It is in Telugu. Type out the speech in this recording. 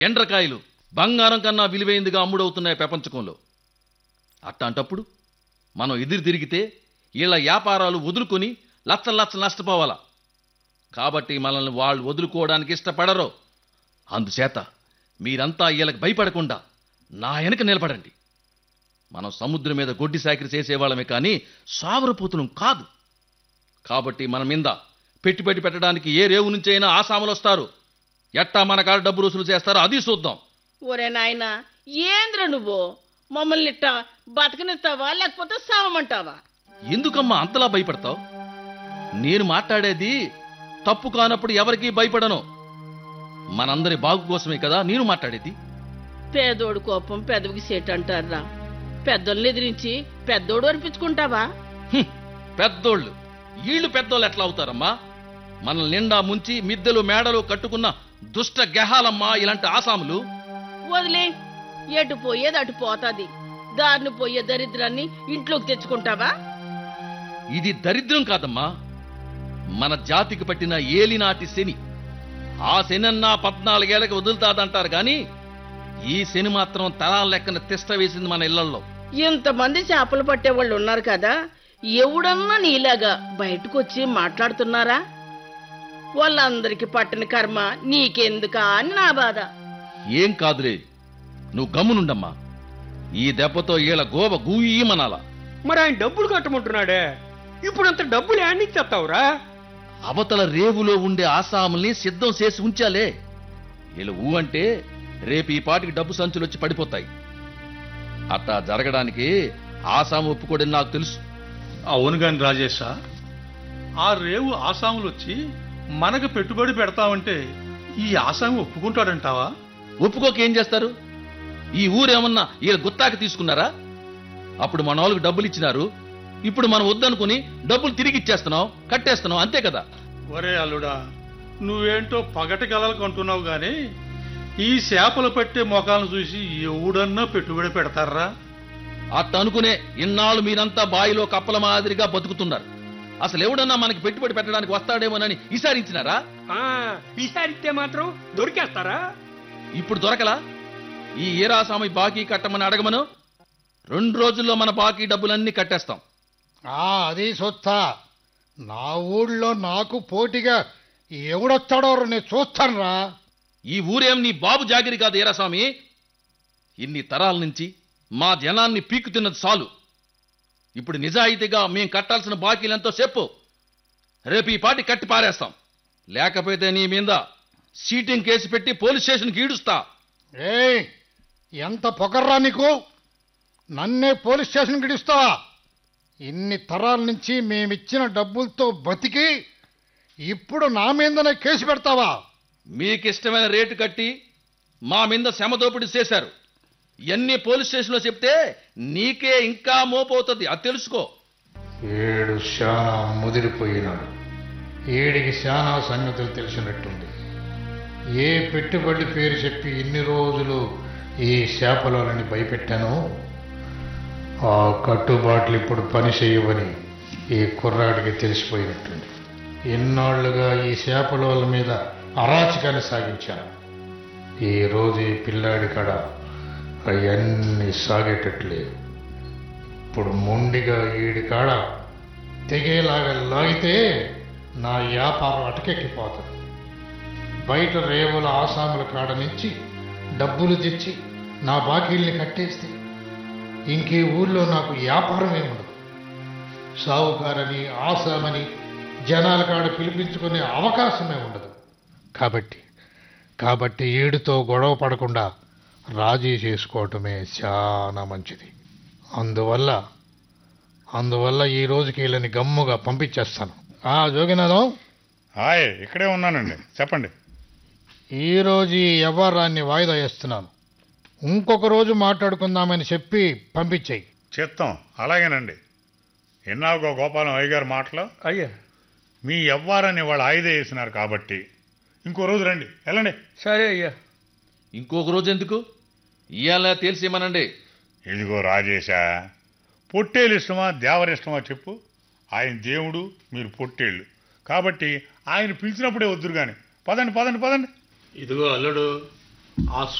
ఎండ్రకాయలు బంగారం కన్నా విలువైందిగా అమ్ముడవుతున్నాయి ప్రపంచకంలో అట్లాంటప్పుడు మనం ఎదురు తిరిగితే వీళ్ళ వ్యాపారాలు వదులుకొని లచ్చలు లచ్చలు నష్టపోవాలా కాబట్టి మనల్ని వాళ్ళు వదులుకోవడానికి ఇష్టపడరు అందుచేత మీరంతా వీళ్ళకి భయపడకుండా నా వెనక నిలబడండి మనం సముద్రం మీద గొడ్డి సాకిరి చేసేవాళ్ళమే కానీ సావరపోతులం కాదు కాబట్టి మన మీద పెట్టుబడి పెట్టడానికి ఏ రేవు నుంచి అయినా ఆసాములు వస్తారు ఎట్టా మన కాడ డబ్బు రుసులు చేస్తారో అది చూద్దాం ఒరే నాయనా ఏంద్ర నువ్వు మమ్మల్ని ఇట్ట బతకనిస్తావా లేకపోతే సావమంటావా ఎందుకమ్మా అంతలా భయపడతావు నేను మాట్లాడేది తప్పు కానప్పుడు ఎవరికీ భయపడను మనందరి బాగు కోసమే కదా నేను మాట్లాడేది పేదోడు కోపం పెదవికి సేటు అంటారా పెద్దోళ్ళని ఎదిరించి పెద్దోడు అనిపించుకుంటావా హ్మ్, పెద్దోళ్ళు వీళ్ళు పెద్దోళ్ళు ఎట్లా అవుతారమ్మా మనల్ని నిండా ముంచి మిద్దెలు మేడలు కట్టుకున్న దుష్ట గెహాలమ్మా ఇలాంటి ఆసాములు వదిలే ఎటు పోయేది అటు పోతాది దారిని పోయే దరిద్రాన్ని ఇంట్లోకి తెచ్చుకుంటావా ఇది దరిద్రం కాదమ్మా మన జాతికి పట్టిన ఏలినాటి శని ఆ శనన్నా పద్నాలుగేళ్లకి వదులుతాదంటారు గాని ఈ శని మాత్రం తరాల లెక్కన తిష్ట వేసింది మన ఇళ్లలో ఇంతమంది చేపలు పట్టే వాళ్ళు ఉన్నారు కదా ఎవడన్నా నీలాగా బయటకు వచ్చి మాట్లాడుతున్నారా వాళ్ళందరికి పట్టిన కర్మ నీకెందుకా అని నా బాధ ఏం కాదులే నువ్వు గమ్మునుండమ్మా ఈ దెబ్బతో ఈల గోవ గూయమనాల మరి ఆయన డబ్బులు కట్టమంటున్నాడే ఇప్పుడు అంత డబ్బులు యాడ్ ఇచ్చేస్తావురా అవతల రేవులో ఉండే ఆసాముల్ని సిద్ధం చేసి ఉంచాలే వీళ్ళు ఊ అంటే రేపు ఈ పాటికి డబ్బు సంచులు వచ్చి పడిపోతాయి అట్టా జరగడానికి ఆసాము ఒప్పుకోడని నాకు తెలుసు అవును గాని రాజేశ ఆ రేవు ఆసాములు వచ్చి మనకు పెట్టుబడి పెడతామంటే ఈ ఆసామి ఒప్పుకుంటాడంటావా ఒప్పుకోక ఏం చేస్తారు ఈ ఊరేమన్నా వీళ్ళ గుత్తాకి తీసుకున్నారా అప్పుడు మన వాళ్ళకి డబ్బులు ఇచ్చినారు ఇప్పుడు మనం వద్దనుకుని డబ్బులు తిరిగి ఇచ్చేస్తున్నాం కట్టేస్తున్నాం అంతే కదా ఒరే అల్లుడా నువ్వేంటో పగటి కలలకు అంటున్నావు గాని ఈ చేపలు పట్టే మొఖాలను చూసి ఎవడన్నా పెట్టుబడి పెడతారా అట్ట అనుకునే ఇన్నాళ్ళు మీరంతా బాయిలో కప్పల మాదిరిగా బతుకుతున్నారు అసలు ఎవడన్నా మనకి పెట్టుబడి పెట్టడానికి వస్తాడేమోనని విసారించినారా ఆ, ఈసారి ఇస్తే మాత్రం దొరికేస్తారా ఇప్పుడు దొరకలా ఈ ఈరాసామి బాకీ కట్టమని అడగమను రెండు రోజుల్లో మన బాకీ డబ్బులన్నీ కట్టేస్తాం ఆ అది సొత్తా నా ఊళ్ళో నాకు పోటీగా ఎవడొస్తాడో నేను చూస్తానురా ఈ ఊరేం నీ బాబు జాగిరి కాదు ఈరాస్వామి ఇన్ని తరాల నుంచి మా జనాన్ని పీకు తిన్నది చాలు ఇప్పుడు నిజాయితీగా మేం కట్టాల్సిన బాకీలెంతో చెప్పు రేపు ఈ పాటి కట్టి పారేస్తాం లేకపోతే నీ మీద సీటింగ్ కేసు పెట్టి పోలీస్ స్టేషన్కి ఈడుస్తా ఏయ్ ఎంత పొగర్రా నీకు నన్నే పోలీస్ స్టేషన్కి ఇస్తావా ఇన్ని తరాల నుంచి మేమిచ్చిన డబ్బులతో బతికి ఇప్పుడు నా మీదనే కేసు పెడతావా మీకిష్టమైన రేటు కట్టి మా మీద శమదోపిడి చేశారు ఇవన్నీ పోలీస్ స్టేషన్లో చెప్తే నీకే ఇంకా మోపవుతుంది అది తెలుసుకో ఏడు శానా ముదిరిపోయినాడు ఏడికి శానా సంగతులు తెలిసినట్టుంది ఏ పెట్టుబడి పేరు చెప్పి ఇన్ని రోజులు ఈ శాపలోని భయపెట్టాను ఆ కట్టుబాట్లు ఇప్పుడు పని చేయవని ఈ కుర్రాడికి తెలిసిపోయినట్టుంది ఎన్నాళ్లుగా ఈ శాపలోల మీద అరాచకాన్ని సాగించాను ఈ రోజు ఈ పిల్లాడి కడ అవన్నీ సాగేటట్లేదు ఇప్పుడు మొండిగా ఈడి కాడ తెగేలాగా లాగితే నా వ్యాపారం అటకెక్కిపోతుంది బయట రేవుల ఆసాముల కాడ నుంచి డబ్బులు తెచ్చి నా బాకీల్ని కట్టేస్తే ఇంకే ఊళ్ళో నాకు వ్యాపారం ఏముండదు సావుకారని ఆసామని జనాల కాడ పిలిపించుకునే అవకాశమే ఉండదు కాబట్టి కాబట్టి ఏడుతో గొడవ పడకుండా రాజీ చేసుకోవటమే చాలా మంచిది అందువల్ల అందువల్ల ఈ రోజుకి వీళ్ళని గమ్ముగా పంపించేస్తాను ఆ జోగినాథం హాయ్ ఇక్కడే ఉన్నానండి చెప్పండి ఈ రోజు ఈ వ్యవహారాన్ని వాయిదా వేస్తున్నాను ఇంకొక రోజు మాట్లాడుకుందామని చెప్పి పంపించేయి చిత్తం అలాగేనండి ఎన్నాగో గోపాలం అయ్యగారి మాటలు అయ్యా మీ ఎవ్వారని వాళ్ళు ఆయుధ వేసినారు కాబట్టి ఇంకో రోజు రండి వెళ్ళండి సరే అయ్యా ఇంకొక రోజు ఎందుకు ఇవాళ తేల్చేమనండి ఇదిగో రాజేశా పొట్టేలు ఇష్టమా దేవరి ఇష్టమా చెప్పు ఆయన దేవుడు మీరు పొట్టేళ్ళు కాబట్టి ఆయన పిలిచినప్పుడే వద్దురు కానీ పదండి పదండి పదండి ఇదిగో అల్లుడు ఆ